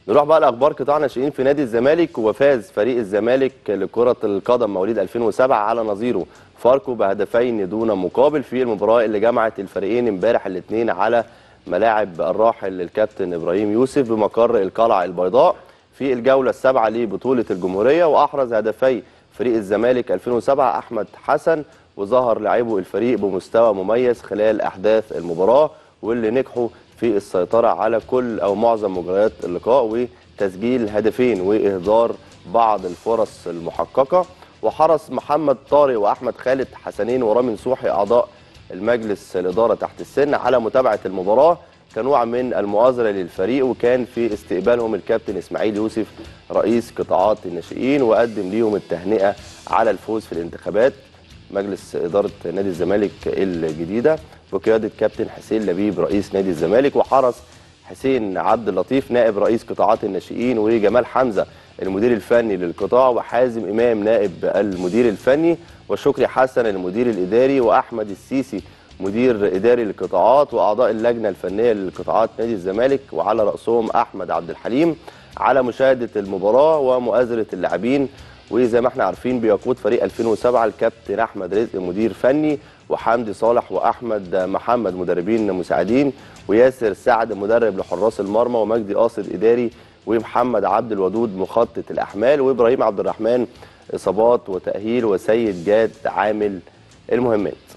نروح بقى لاخبار قطاع ناشئين في نادي الزمالك وفاز فريق الزمالك لكره القدم مواليد 2007 على نظيره فاركو بهدفين دون مقابل في المباراه اللي جمعت الفريقين امبارح الاثنين على ملاعب الراحل الكابتن ابراهيم يوسف بمقر القلعه البيضاء في الجوله السابعه لبطوله الجمهوريه واحرز هدفي فريق الزمالك 2007 احمد حسن وظهر لاعبو الفريق بمستوى مميز خلال احداث المباراه واللي نجحوا في السيطره على كل او معظم مجريات اللقاء وتسجيل هدفين واهدار بعض الفرص المحققه وحرص محمد طارق واحمد خالد حسنين ورامي نصوحي اعضاء المجلس الاداره تحت السن على متابعه المباراه كنوع من المؤازره للفريق وكان في استقبالهم الكابتن اسماعيل يوسف رئيس قطاعات الناشئين وقدم ليهم التهنئه على الفوز في الانتخابات مجلس اداره نادي الزمالك الجديده بقياده كابتن حسين لبيب رئيس نادي الزمالك وحرص حسين عبد اللطيف نائب رئيس قطاعات الناشئين وجمال حمزه المدير الفني للقطاع وحازم امام نائب المدير الفني وشكري حسن المدير الاداري واحمد السيسي مدير اداري للقطاعات واعضاء اللجنه الفنيه للقطاعات نادي الزمالك وعلى راسهم احمد عبد الحليم على مشاهده المباراه ومؤازره اللاعبين وزي ما احنا عارفين بيقود فريق 2007 الكابتن احمد رزق مدير فني وحمدي صالح واحمد محمد مدربين مساعدين وياسر سعد مدرب لحراس المرمى ومجدي قاصد اداري ومحمد عبد الودود مخطط الاحمال وابراهيم عبد الرحمن اصابات وتاهيل وسيد جاد عامل المهمات